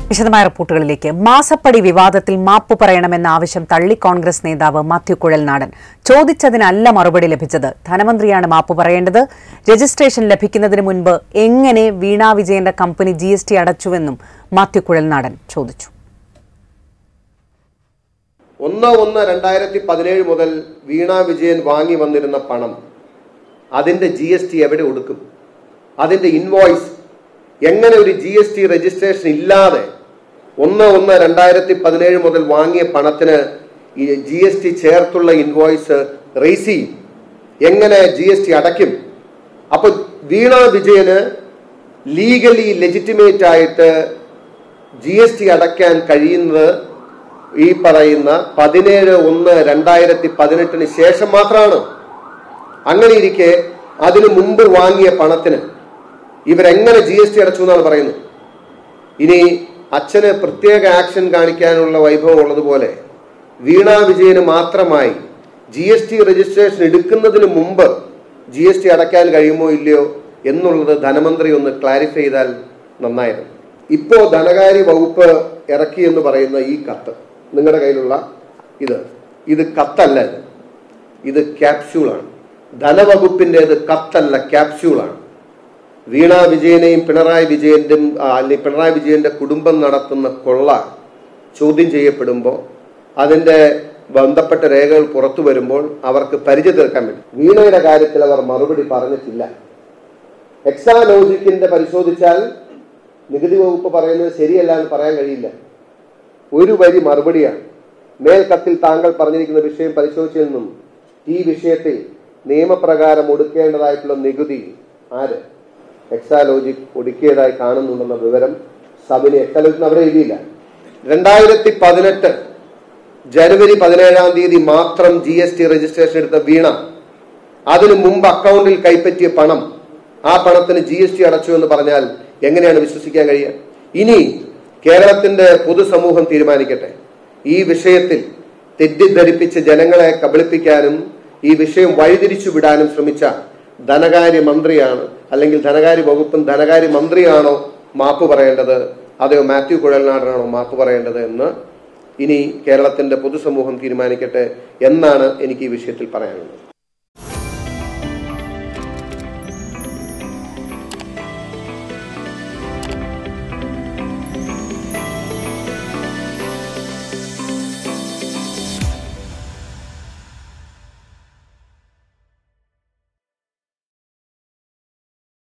വിശദമായ റിപ്പോർട്ടുകളിലേക്ക് മാസപ്പടി വിവാദത്തിൽ മാപ്പ് പറയണമെന്ന ആവശ്യം തള്ളി കോൺഗ്രസ് നേതാവ് മാത്യു കുഴൽനാടൻ ചോദിച്ചതിനല്ല മറുപടി ലഭിച്ചത് ധനമന്ത്രിയാണ് മാപ്പ് പറയേണ്ടത് രജിസ്ട്രേഷൻ ലഭിക്കുന്നതിന് മുൻപ് എങ്ങനെ വീണ വിജയന്റെ കമ്പനി ജി എസ് ടി അടച്ചുവെന്നും മാത്യു കുഴൽനാടൻ ചോദിച്ചു ഒന്ന് ഒന്ന് രണ്ടായിരത്തി പതിനേഴ് മുതൽ വീണ വിജയൻ വാങ്ങി വന്നിരുന്ന പണം അതിന്റെ ജി എസ് ടി എവിടെ കൊടുക്കും അതിന്റെ ഇൻവോയ്സ് എങ്ങനെ ഒരു ജി എസ് ടി രജിസ്ട്രേഷൻ ഇല്ലാതെ ഒന്ന് ഒന്ന് രണ്ടായിരത്തി പതിനേഴ് മുതൽ വാങ്ങിയ പണത്തിന് ഈ ജി എസ് ടി ചേർത്തുള്ള ഇൻവോയ്സ് റേസ് ചെയ്യും എങ്ങനെ ജി എസ് ടി അടയ്ക്കും അപ്പൊ വീണ വിജയന് ലീഗലി ലെജിറ്റിമേറ്റ് ആയിട്ട് ജി എസ് ടി അടയ്ക്കാൻ കഴിയുന്നത് ഈ പറയുന്ന പതിനേഴ് ഒന്ന് രണ്ടായിരത്തി പതിനെട്ടിന് ശേഷം മാത്രമാണ് അങ്ങനെ ഇരിക്കെ അതിനു മുമ്പ് വാങ്ങിയ പണത്തിന് ഇവരെങ്ങനെ ജി എസ് ടി അടച്ചു എന്നാണ് പറയുന്നത് ഇനി അച്ഛന് പ്രത്യേക ആക്ഷൻ കാണിക്കാനുള്ള വൈഭവം ഉള്ളതുപോലെ വീണ വിജയന് മാത്രമായി ജി എസ് ടി രജിസ്ട്രേഷൻ എടുക്കുന്നതിന് മുമ്പ് ജി എസ് ടി അടയ്ക്കാൻ കഴിയുമോ ഇല്ലയോ എന്നുള്ളത് ധനമന്ത്രി ഒന്ന് ക്ലാരിഫൈ ചെയ്താൽ നന്നായിരുന്നു ഇപ്പോ ധനകാര്യ വകുപ്പ് ഇറക്കി എന്ന് പറയുന്ന ഈ കത്ത് നിങ്ങളുടെ കയ്യിലുള്ള ഇത് ഇത് കത്തല്ല ഇത് ഇത് ക്യാപ്സ്യൂളാണ് ധനവകുപ്പിൻ്റെത് കത്തല്ല ക്യാപ്സ്യൂളാണ് വീണ വിജയനെയും പിണറായി വിജയന്റെയും ആ, അല്ലെങ്കിൽ പിണറായി വിജയന്റെ കുടുംബം നടത്തുന്ന കൊള്ള ചോദ്യം ചെയ്യപ്പെടുമ്പോൾ അതിന്റെ ബന്ധപ്പെട്ട രേഖകൾ പുറത്തു വരുമ്പോൾ അവർക്ക് പരിചയ തീർക്കാൻ വേണ്ടി വീണയുടെ കാര്യത്തിൽ അവർ മറുപടി പറഞ്ഞിട്ടില്ല എക്സാലോജിക്കിന്റെ പരിശോധിച്ചാൽ നികുതി വകുപ്പ് പറയുന്നത് ശരിയല്ല എന്ന് പറയാൻ കഴിയില്ല ഒരു വരി മറുപടിയാണ് മേൽക്കത്തിൽ താങ്കൾ പറഞ്ഞിരിക്കുന്ന വിഷയം പരിശോധിച്ചതിൽ നിന്നും ഈ വിഷയത്തിൽ നിയമപ്രകാരം ഒടുക്കേണ്ടതായിട്ടുള്ള നികുതി ആര് എക്സാലോജിക് ഒടുക്കിയതായി കാണുന്നുണ്ടെന്ന വിവരം സബിന് എക്സാലോജിക് അവിടെ എഴുതിയില്ല രണ്ടായിരത്തി പതിനെട്ട് ജനുവരി പതിനേഴാം തീയതി മാത്രം ജി എസ് ടി രജിസ്ട്രേഷൻ എടുത്ത വീണ അതിനു മുമ്പ് അക്കൗണ്ടിൽ കൈപ്പറ്റിയ പണം ആ പണത്തിന് ജി എസ് ടി അടച്ചു എന്ന് പറഞ്ഞാൽ എങ്ങനെയാണ് വിശ്വസിക്കാൻ കഴിയുക ഇനി കേരളത്തിന്റെ പൊതുസമൂഹം തീരുമാനിക്കട്ടെ ഈ വിഷയത്തിൽ തെറ്റിദ്ധരിപ്പിച്ച് ജനങ്ങളെ കബളിപ്പിക്കാനും ഈ വിഷയം വഴിതിരിച്ചു വിടാനും ശ്രമിച്ച ധനകാര്യ മന്ത്രിയാണ് അല്ലെങ്കിൽ ധനകാര്യ വകുപ്പും ധനകാര്യ മന്ത്രിയാണോ മാപ്പ് പറയേണ്ടത് അതെയോ മാത്യു കുഴൽനാടനാണോ മാപ്പ് പറയേണ്ടത് എന്ന് ഇനി കേരളത്തിന്റെ പൊതുസമൂഹം തീരുമാനിക്കട്ടെ എന്നാണ് എനിക്ക് ഈ വിഷയത്തിൽ പറയാനുള്ളത്